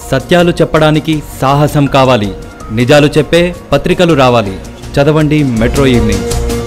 సత్యాలు చెప్పడానికి సాహసం కావాలి నిజాలు చెప్పే పత్రికలు రావాలి చదవండి మెట్రో ఈవినింగ్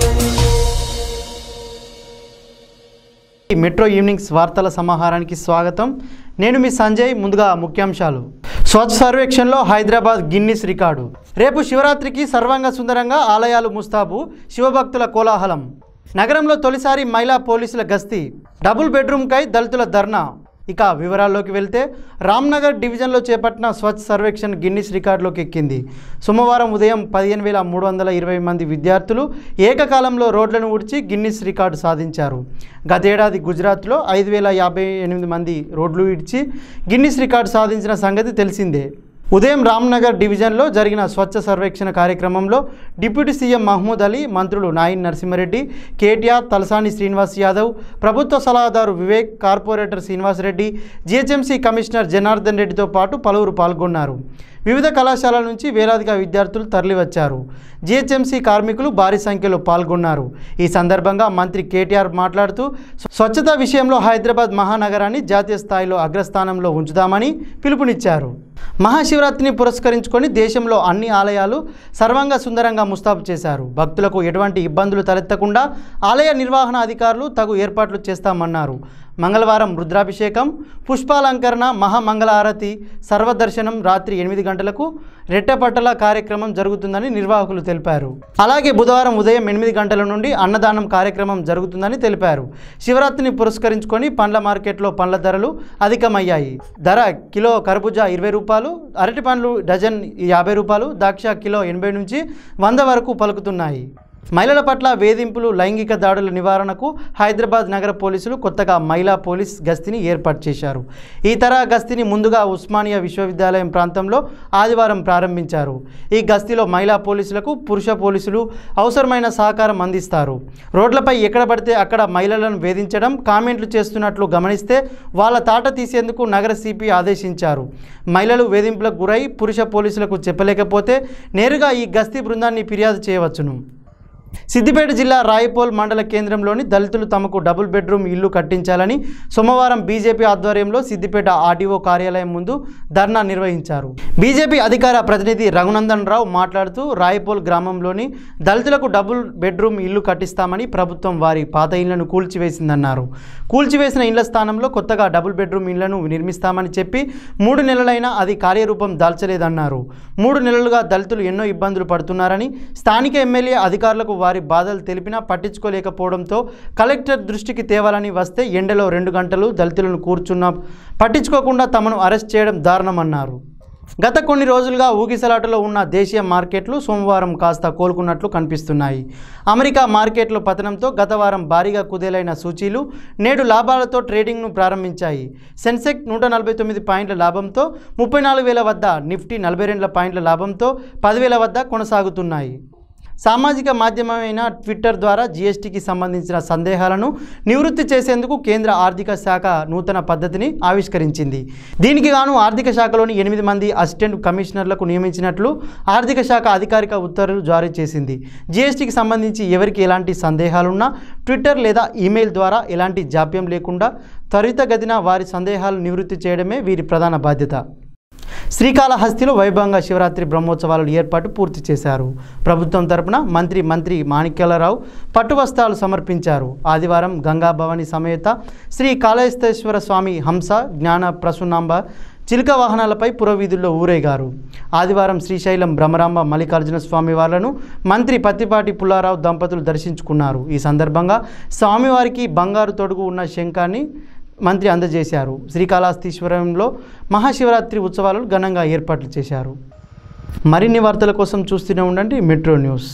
ఈ మెట్రో ఈవినింగ్స్ వార్తల సమాహారానికి స్వాగతం నేను మీ సంజయ్ ముందుగా ముఖ్యాంశాలు స్వచ్ఛ సర్వేక్షణలో హైదరాబాద్ గిన్నిస్ రికార్డు రేపు శివరాత్రికి సర్వాంగ సుందరంగా ఆలయాలు ముస్తాబు శివభక్తుల కోలాహలం నగరంలో తొలిసారి మహిళా పోలీసుల గస్తీ డబుల్ బెడ్రూమ్కై దళితుల ధర్నా ఇక వివరాల్లోకి వెళ్తే రామ్నగర్ డివిజన్లో చేపట్టిన స్వచ్ఛ సర్వేక్షణ్ గిన్నిస్ రికార్డులోకి ఎక్కింది సోమవారం ఉదయం పదిహేను వేల మూడు వందల ఇరవై మంది విద్యార్థులు ఏకకాలంలో రోడ్లను ఉడిచి గిన్నిస్ రికార్డు సాధించారు గతేడాది గుజరాత్లో ఐదు వేల యాభై ఎనిమిది మంది రోడ్లు ఇడ్చి గిన్నిస్ రికార్డు సాధించిన సంగతి తెలిసిందే ఉదయం రామ్నగర్ డివిజన్లో జరిగిన స్వచ్ఛ సర్వేక్షణ కార్యక్రమంలో డిప్యూటీ సీఎం మహమూద్ అలీ మంత్రులు నాయిన్ నరసింహారెడ్డి కేటీఆర్ తలసాని శ్రీనివాస్ యాదవ్ ప్రభుత్వ సలహాదారు Vivek corporator Srinivas Reddy GHMC commissioner Janardhan రెడ్డితో పాటు పలువురు పాల్గొన్నారు వివిధ కళాశాలల నుంచి వేలాదిగా విద్యార్థులు తరలివచ్చారు జిహెచ్ఎంసీ కార్మికులు భారీ సంఖ్యలో పాల్గొన్నారు ఈ సందర్భంగా మంత్రి కేటీఆర్ మాట్లాడుతూ స్వచ్ఛత విషయంలో హైదరాబాద్ మహానగరాన్ని జాతీయ స్థాయిలో అగ్రస్థానంలో ఉంచుదామని పిలుపునిచ్చారు మహాశివరాత్రిని పురస్కరించుకొని దేశంలో అన్ని ఆలయాలు సర్వంగా సుందరంగా ముస్తాబు చేశారు భక్తులకు ఎటువంటి ఇబ్బందులు తలెత్తకుండా ఆలయ నిర్వహణ అధికారులు తగు ఏర్పాట్లు చేస్తామన్నారు మంగళవారం రుద్రాభిషేకం పుష్పాలంకరణ మహామంగళారతి సర్వదర్శనం రాత్రి ఎనిమిది గంటలకు రెట్టపట్టల కార్యక్రమం జరుగుతుందని నిర్వాహకులు తెలిపారు అలాగే బుధవారం ఉదయం ఎనిమిది గంటల నుండి అన్నదానం కార్యక్రమం జరుగుతుందని తెలిపారు శివరాత్రిని పురస్కరించుకొని పండ్ల మార్కెట్లో పండ్ల ధరలు అధికమయ్యాయి ధర కిలో కర్బూజా ఇరవై రూపాయలు అరటి పండ్లు డజన్ యాభై రూపాయలు ద్రాక్ష కిలో ఎనభై నుంచి వంద వరకు పలుకుతున్నాయి మహిళల పట్ల వేధింపులు లైంగిక దాడుల నివారణకు హైదరాబాద్ నగర పోలీసులు కొత్తగా మహిళా పోలీస్ గస్తీని ఏర్పాటు చేశారు ఈ తరహా గస్తీని ముందుగా ఉస్మానియా విశ్వవిద్యాలయం ప్రాంతంలో ఆదివారం ప్రారంభించారు ఈ గస్తీలో మహిళా పోలీసులకు పురుష పోలీసులు అవసరమైన సహకారం అందిస్తారు రోడ్లపై ఎక్కడ పడితే అక్కడ మహిళలను వేధించడం కామెంట్లు చేస్తున్నట్లు గమనిస్తే వాళ్ళ తాట తీసేందుకు నగర సిపి ఆదేశించారు మహిళలు వేధింపులకు గురై పురుష పోలీసులకు చెప్పలేకపోతే నేరుగా ఈ గస్తీ బృందాన్ని ఫిర్యాదు చేయవచ్చును సిద్దిపేట జిల్లా రాయపోల్ మండల కేంద్రంలోని దళితులు తమకు డబుల్ బెడ్రూమ్ ఇల్లు కట్టించాలని సోమవారం బీజేపీ ఆధ్వర్యంలో సిద్దిపేట ఆర్డీఓ కార్యాలయం ముందు ధర్నా నిర్వహించారు బీజేపీ అధికార ప్రతినిధి రఘునందన్ రావు మాట్లాడుతూ రాయపోల్ గ్రామంలోని దళితులకు డబుల్ బెడ్రూమ్ ఇల్లు కట్టిస్తామని ప్రభుత్వం వారి పాత ఇళ్లను కూల్చివేసిందన్నారు కూల్చివేసిన ఇళ్ల స్థానంలో కొత్తగా డబుల్ బెడ్రూమ్ ఇళ్లను నిర్మిస్తామని చెప్పి మూడు నెలలైనా అది కార్యరూపం దాల్చలేదన్నారు మూడు నెలలుగా దళితులు ఎన్నో ఇబ్బందులు పడుతున్నారని స్థానిక ఎమ్మెల్యే అధికారులకు వారి బాధలు తెలిపినా పట్టించుకోలేకపోవడంతో కలెక్టర్ దృష్టికి తేవాలని వస్తే ఎండలో రెండు గంటలు దళితులను కూర్చున్న పట్టించుకోకుండా తమను అరెస్ట్ చేయడం దారుణమన్నారు గత కొన్ని రోజులుగా ఊగిసలాటలో ఉన్న దేశీయ మార్కెట్లు సోమవారం కాస్త కోలుకున్నట్లు కనిపిస్తున్నాయి అమెరికా మార్కెట్లో పతనంతో గత వారం భారీగా కుదేలైన సూచీలు నేడు లాభాలతో ట్రేడింగ్ను ప్రారంభించాయి సెన్సెక్ నూట నలభై తొమ్మిది పాయింట్ల లాభంతో ముప్పై నాలుగు వేల వద్ద నిఫ్టీ నలభై రెండు పాయింట్ల లాభంతో పదివేల వద్ద కొనసాగుతున్నాయి సామాజిక మాధ్యమమైన ట్విట్టర్ ద్వారా జీఎస్టీకి సంబంధించిన సందేహాలను నివృత్తి చేసేందుకు కేంద్ర ఆర్థిక శాఖ నూతన పద్ధతిని ఆవిష్కరించింది దీనికి గాను ఆర్థిక శాఖలోని ఎనిమిది మంది అసిస్టెంట్ కమిషనర్లకు నియమించినట్లు ఆర్థిక శాఖ అధికారిక ఉత్తర్వులు జారీ చేసింది జీఎస్టీకి సంబంధించి ఎవరికి ఎలాంటి సందేహాలున్నా ట్విట్టర్ లేదా ఈమెయిల్ ద్వారా ఎలాంటి జాప్యం లేకుండా త్వరితగతిన వారి సందేహాలు నివృత్తి చేయడమే వీరి ప్రధాన బాధ్యత శ్రీకాళహస్తిలో వైభవంగా శివరాత్రి బ్రహ్మోత్సవాలు ఏర్పాటు పూర్తి చేశారు ప్రభుత్వం తరపున మంత్రి మంత్రి మాణిక్యాలరావు పట్టు వస్త్రాలు సమర్పించారు ఆదివారం గంగా భవాని సమేత శ్రీ కాళహస్తేశ్వర స్వామి హంస జ్ఞాన ప్రసూనాంబ చిలుక వాహనాలపై పురవీధుల్లో ఊరేగారు ఆదివారం శ్రీశైలం భ్రమరాంబ మల్లికార్జున స్వామి వార్లను మంత్రి పత్తిపాటి పుల్లారావు దంపతులు దర్శించుకున్నారు ఈ సందర్భంగా స్వామివారికి బంగారు తొడుగు ఉన్న శంఖాన్ని మంత్రి అందజేశారు శ్రీకాళహస్తీశ్వరంలో మహాశివరాత్రి ఉత్సవాలను ఘనంగా ఏర్పాట్లు చేశారు మరిన్ని వార్తల కోసం చూస్తూనే ఉండండి మెట్రో న్యూస్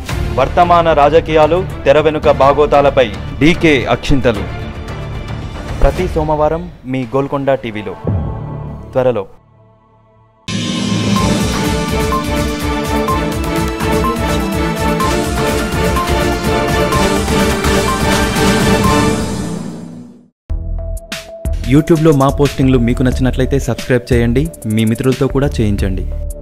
వర్తమాన రాజకీయాలు తెర వెనుక బాగోతాలపై డీకే అక్షింతలు ప్రతి సోమవారం మీ గోల్కొండ టీవీలో త్వరలో యూట్యూబ్లో మా పోస్టింగ్లు మీకు నచ్చినట్లయితే సబ్స్క్రైబ్ చేయండి మీ మిత్రులతో కూడా చేయించండి